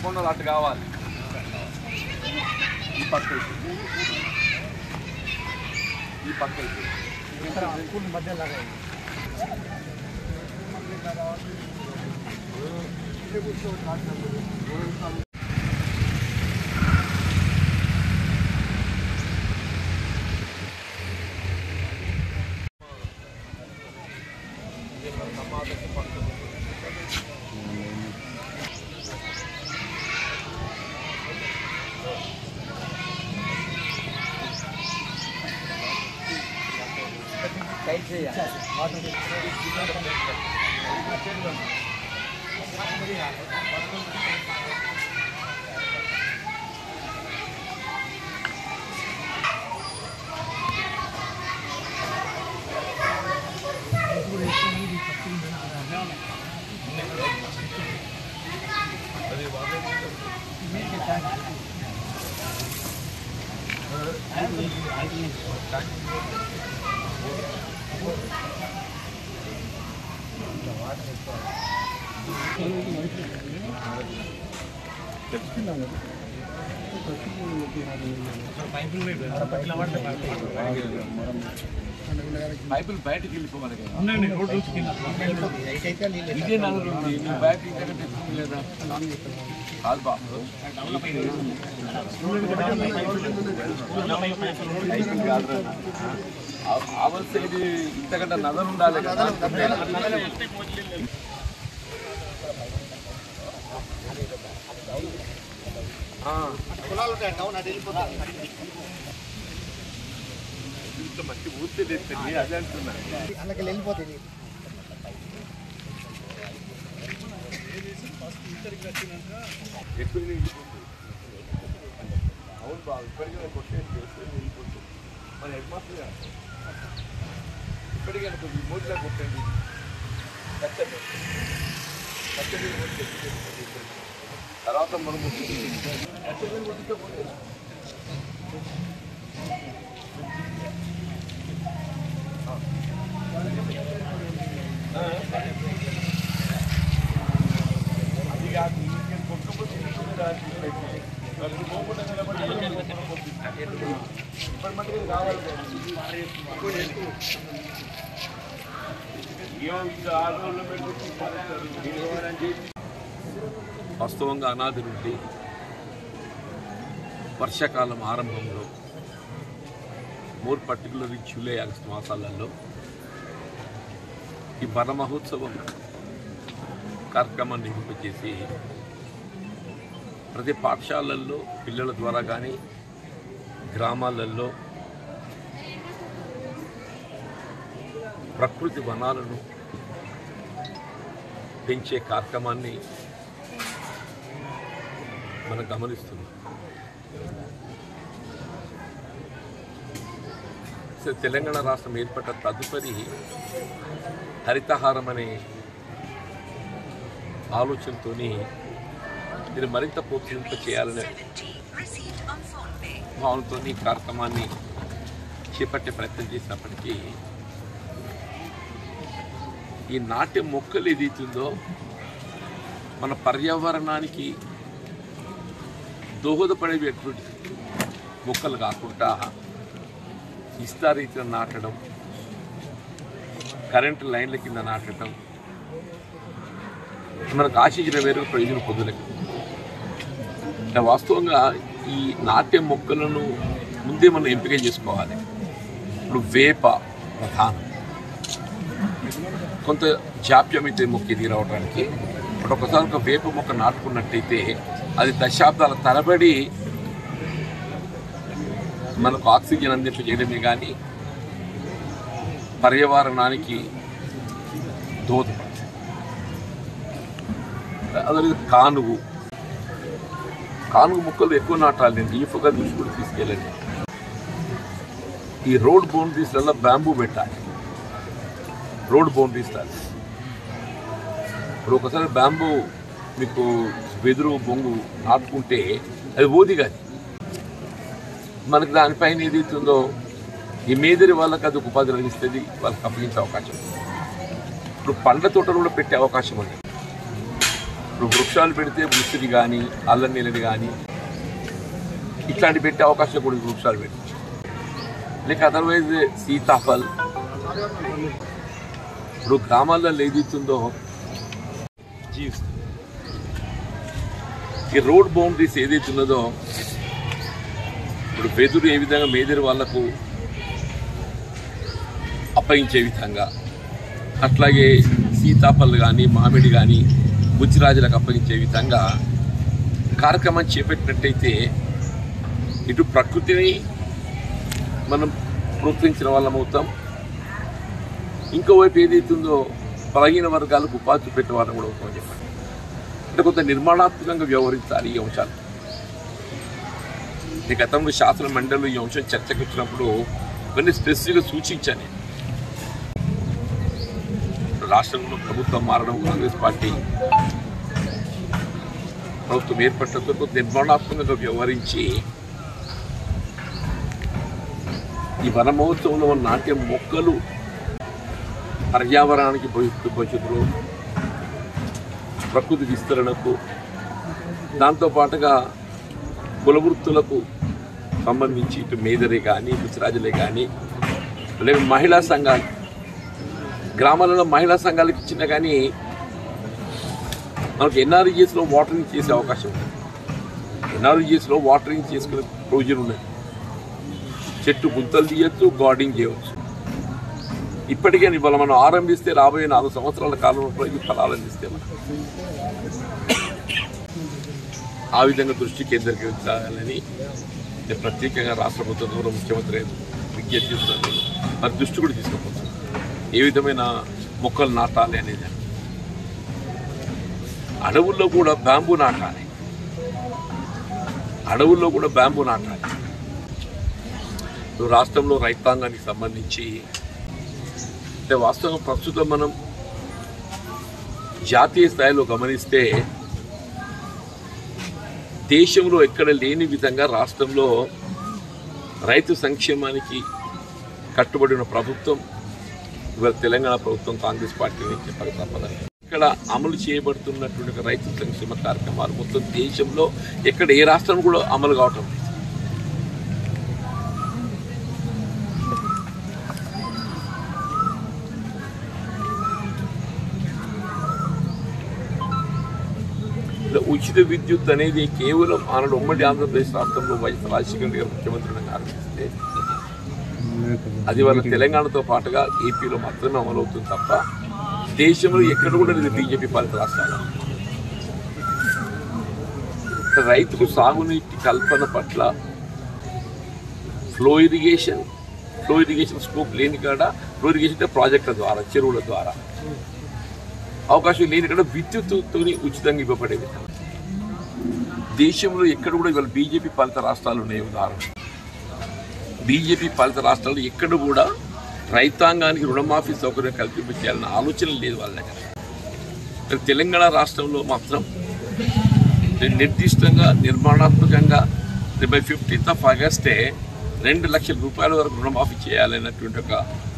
కొండలు అటు కావాలి ఈ పక్క అయితే. ఈ పక్క అయితే. పైపులు బయటకు వెళ్ళిపోవాలి కదా ఇదే నగరు ఉంది నువ్వు బయట ఇంతకంటే ఎక్కువ లేదా కాదు బాబు పైపులు కాదురా. ఆ- ఆవలసేది ఇంతకంటే నగరు ఉండాలి కదా ఆ. ఇంత మంచి ఊరితే లేదు అదే అంటున్నా అందుకే వెళ్ళిపోతుంది ఎక్కువ వెళ్ళిపోతుంది అవును బాబు ఇప్పటికీ కొట్టేసి చేస్తే వెళ్ళిపోతుంది మన హెడ్ మాస్టర్ గారు ఇప్పటికీ అనుకో రిమోట్లా కొట్టండి కట్టండి కట్టండి remote కొట్టండి. తర్వాత మనం కట్టండి కొట్టితే పోతే. అది కాదు ఇంకేం కొట్టుకుపోతే ఇంకేం రాదు. వాళ్ళు పోకుండా నిలబడి ఇప్పటి మటుకు ఇది కావాలి కదా. ఏమో ఇంకా ఆరు రోజుల్లో పెట్టుకుంటే పడేస్తారు. వాస్తవంగా అనాది నుండి వర్షాకాలం ఆరంభంలో మోర్ పర్టికులర్ జూలై ఆగస్టు మాసాలలో ఈ వన మహోత్సవం కార్యక్రమాన్ని నిర్వహించేసి ప్రతి పాఠశాలల్లో పిల్లల ద్వారా కానీ గ్రామాలలో ప్రకృతి వనాలను పెంచే కార్యక్రమాన్ని మనం గమనిస్తున్నాం సో తెలంగాణ రాష్ట్రం ఏర్పడ్డ తదుపరి హరితహారం అనే ఆలోచనతోని ఇది మరింత ప్రోత్సహింప చేయాలనే భావనతో ఈ కార్యక్రమాన్ని చేపట్టే ప్రయత్నం చేసినప్పటికీ ఈ నాట్య మొక్కలు ఏదైతుందో మన పర్యావరణానికి దోహదపడేటువంటి మొక్కలు కాకుండా ఇస్తారీతిలో నాటడం కరెంటు లైన్ల కింద నాటడం మనకు ఆశించిన మేరకు ప్రయోజనం పొందలేదు అంటే వాస్తవంగా ఈ నాట్య మొక్కలను ముందే మనం ఎంపిక చేసుకోవాలి ఇప్పుడు వేప ప్రధానం కొంత జాప్యం అయితే మొక్క ఎదిగి రావడానికి ఇప్పుడు ఒకసారి ఒక వేప మొక్క నాటుకున్నట్టయితే అది దశాబ్దాల తరబడి మనకు ఆక్సిజన్ అందింపజేయడమే కానీ పర్యావరణానికి దోహదపడుతుంది అదే కానుగు కానుగు మొక్కలు ఎక్కువ నాటాలండి ఈ పొగ దృష్టి కూడా తీసుకెళ్ళండి ఈ రోడ్ బౌండరీస్లలో బ్యాంబూ పెట్టాలి రోడ్ బౌండరీస్ లాగా ఇప్పుడు ఒకసారి బ్యాంబూ మీకు వెదురు బొంగు నాటుకుంటే అది ఓది కాదు మనకి దానిపైన ఏదైతుందో ఈ మేదరి వాళ్ళకి అది ఒక ఉపాధి లభిస్తుంది వాళ్ళకి అప్పగించే అవకాశం ఉంది. ఇప్పుడు పండ్ల తోటలు కూడా పెట్టే అవకాశం ఉంది ఇప్పుడు వృక్షాలు పెడితే ఉసిరి కానీ అల్లం నీళ్ళని కానీ ఇట్లాంటి పెట్టే అవకాశం కూడా ఉంది వృక్షాలు పెట్టి లేక అదర్వైజ్ సీతాఫల్ ఇప్పుడు గ్రామాల్లో ఏదైతుందో జీవిస్తుంది ఈ రోడ్ బౌండరీస్ ఏదైతే ఉన్నదో ఇప్పుడు వెదురు ఏ విధంగా మేదరి వాళ్లకు అప్పగించే విధంగా అట్లాగే సీతాఫల్ కానీ మామిడి కానీ బుచ్చిరాజులకు అప్పగించే విధంగా కార్యక్రమం చేపట్టినట్టయితే ఇటు ప్రకృతిని మనం ప్రోత్సహించిన వాళ్ళం అవుతాం ఇంకోవైపు ఏదైతుందో బలహీన వర్గాలకు ఉపాధి పెట్టే వాళ్ళం కూడా అవుతామని చెప్పండి అంటే కొంత నిర్మాణాత్మకంగా వ్యవహరించాలి ఈ అంశాలు ఈ గతంలో శాసన మండలి ఈ అంశం చర్చకు వచ్చినప్పుడు కొన్ని స్పెసిఫిక్గా సూచించాను నేను. రాష్ట్రంలో ప్రభుత్వం మారడం కాంగ్రెస్ పార్టీ ప్రభుత్వం ఏర్పడటంతో కొంత నిర్మాణాత్మకంగా వ్యవహరించి ఈ వన మహోత్సవంలో ఉన్న నాట్య మొక్కలు పర్యావరణానికి భవిష్యత్తు భవిష్యత్తులో ప్రకృతి విస్తరణకు దాంతో పాటుగా కులవృత్తులకు సంబంధించి ఇటు మేదరే కానీ గుజరాజులే కానీ లేదా మహిళా సంఘాలు గ్రామాలలో మహిళా సంఘాలకు ఇచ్చిన కానీ మనకు ఎన్ఆర్ఈఎస్లో వాటరింగ్ చేసే అవకాశం ఉంది ఎన్ఆర్ఈఎస్లో వాటరింగ్ చేసుకునే ప్రొవిజన్ ఉన్నది చెట్టు గుంతలు తీయచ్చు గార్డింగ్ చేయవచ్చు ఇప్పటికే ఇవాళ మనం ఆరంభిస్తే రాబోయే నాలుగు సంవత్సరాల కాలంలో ఇది ఫలాలు అందిస్తే మనం ఆ విధంగా దృష్టి కేంద్రీకరించాలని నేను ప్రత్యేకంగా రాష్ట్ర ప్రభుత్వం ద్వారా ముఖ్యమంత్రి గారు విజ్ఞప్తి చేస్తున్నాను మరి దృష్టి కూడా తీసుకుపోతున్నాను ఏ విధమైన మొక్కలు నాటాలి అనేది అడవుల్లో కూడా బ్యాంబూ నాటాలి అడవుల్లో కూడా బ్యాంబూ నాటాలి ఇప్పుడు రాష్ట్రంలో రైతాంగానికి సంబంధించి అంటే వాస్తవం ప్రస్తుతం మనం జాతీయ స్థాయిలో గమనిస్తే దేశంలో ఎక్కడ లేని విధంగా రాష్ట్రంలో రైతు సంక్షేమానికి కట్టుబడిన ప్రభుత్వం ఇవాళ తెలంగాణ ప్రభుత్వం కాంగ్రెస్ పార్టీని చెప్పక తప్పదు ఇక్కడ అమలు చేయబడుతున్నటువంటి ఒక రైతు సంక్షేమ కార్యక్రమాలు మొత్తం దేశంలో ఎక్కడ ఏ రాష్ట్రం కూడా అమలు కావటం లేదు ఇలా ఉచిత విద్యుత్ అనేది కేవలం ఆనాడు ఉమ్మడి ఆంధ్రప్రదేశ్ రాష్ట్రంలో వైఎస్ రాజశేఖర రెడ్డి గారు ముఖ్యమంత్రిగా ఆరంభిస్తే అది వాళ్ళ తెలంగాణతో పాటుగా ఏపీలో మాత్రమే అమలవుతుంది తప్ప దేశంలో ఎక్కడ కూడా లేదు బీజేపీ పాలిత రాష్ట్రాలు రైతుకు సాగునీటి కల్పన పట్ల flow irrigation flow irrigation scope లేని కాడ ఫ్లో ఇరిగేషన్ అంటే ప్రాజెక్టుల ద్వారా చెరువుల ద్వారా అవకాశం లేని కాడ విద్యుత్తుతో ఉచితంగా ఇవ్వబడేది దేశంలో ఎక్కడ కూడా ఇవాళ బీజేపీ పాలిత రాష్ట్రాలు ఉన్నాయి ఉదాహరణ బీజేపీ పాలిత రాష్ట్రాలు ఎక్కడ కూడా రైతాంగానికి రుణమాఫీ సౌకర్యం కల్పించాలన్న ఆలోచన లేదు వాళ్ళ దగ్గర కానీ తెలంగాణ రాష్ట్రంలో మాత్రం నిర్దిష్టంగా నిర్మాణాత్మకంగా బై ఫిఫ్టీన్త్ ఆఫ్ ఆగస్టే రెండు లక్షల రూపాయల వరకు రుణమాఫీ చేయాలన్నటువంటి ఒక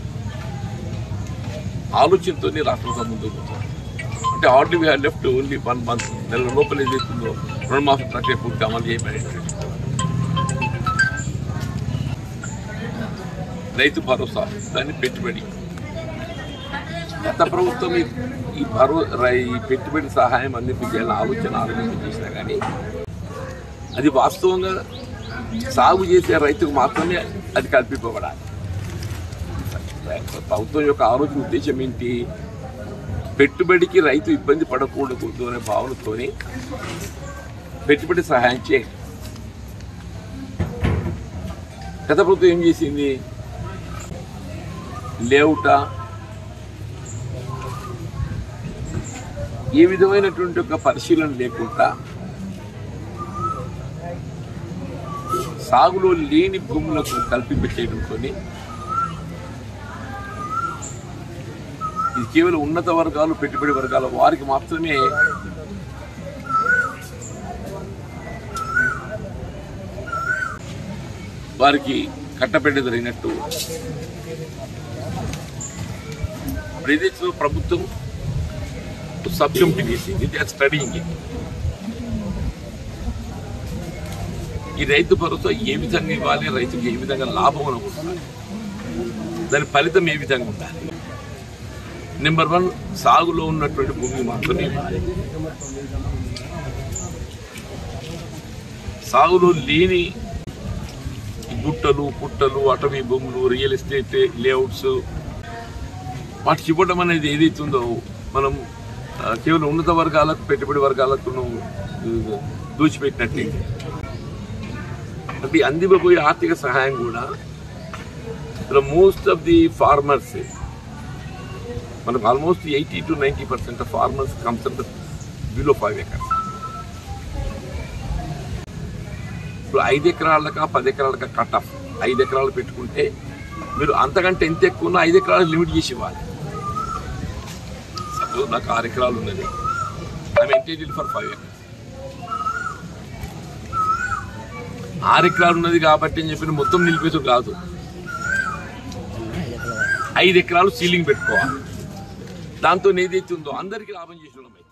ఆలోచనతో రాష్ట్రంతో ముందుకు పోతుంది అంటే already we left only one month నెల లోపల ఏదైతుందో రుణమాఫీ ప్రక్రియ పూర్తి అమలు చేయబడేటువంటి రైతు భరోసా దాన్ని పెట్టుబడి గత ప్రభుత్వం ఈ- ఈ భరో రై- ఈ పెట్టుబడి సహాయం అందించాలని ఆలోచన ఆలోచన చేసినా కానీ అది వాస్తవంగా సాగు చేసే రైతుకు మాత్రమే అది కల్పింపబడాలి ప్రభుత్వం యొక్క ఆలోచన ఉద్దేశం ఏంటి పెట్టుబడికి రైతు ఇబ్బంది పడకూడదు అనే భావనతోని పెట్టుబడి సహాయం చేయండి గత ప్రభుత్వం ఏం చేసింది లేవుట ఏ విధమైనటువంటి ఒక పరిశీలన లేకుండా సాగులో లేని భూములకు కల్పింపచేయడంతో ఇది కేవలం ఉన్నత వర్గాలు పెట్టుబడి వర్గాల వారికి మాత్రమే వారికి కట్టబెట్ట జరిగినట్టు ప్రదేశంలో ప్రభుత్వం సబ్ కమిటీ వేసింది దే ఆర్ స్టడీయింగ్ ఇట్ ఈ రైతు భరోసా ఏ విధంగా ఇవ్వాలి రైతుకి ఏ విధంగా లాభం అనుకుంటున్నారు దాని ఫలితం ఏ విధంగా ఉండాలి నెంబర్ వన్ సాగులో ఉన్నటువంటి భూమి మాత్రమే ఇవ్వాలి సాగులో లేని ఈ గుట్టలు పుట్టలు అటవీ భూములు రియల్ ఎస్టేట్ లేఅవుట్స్ వాటికి ఇవ్వడం అనేది ఏదైతుందో మనం ఆ, కేవలం ఉన్నత వర్గాలకు పెట్టుబడి వర్గాలకు ఆ, దూచిపెట్టినట్లయితే అంటే అందిపోయే ఆర్థిక సహాయం కూడా మోస్ట్ ఆఫ్ ది ఫార్మర్స్ మనకు almost eighty to ninety percent of farmers comes at below five acres ఇప్పుడు ఐదు ఎకరాలక పది ఎకరాలక కట్ ఆఫ్ ఐదు ఎకరాలు పెట్టుకుంటే మీరు అంతకంటే ఎంత ఎక్కువ ఉన్నా ఐదు ఎకరాలు లిమిట్ చేసి ఇవ్వాలి సపోజ్ నాకు ఆరు ఎకరాలు ఉన్నది I'm entitle for five acres ఆరు ఎకరాలు ఉన్నది కాబట్టి అని చెప్పి మొత్తం నిలిపేసు కాదు ఐదు ఎకరాలు సీలింగ్ పెట్టుకోవాలి దాంతో ఏదైతే ఉందో అందరికీ లాభం చేసిన వాళ్ళం అవుతాం.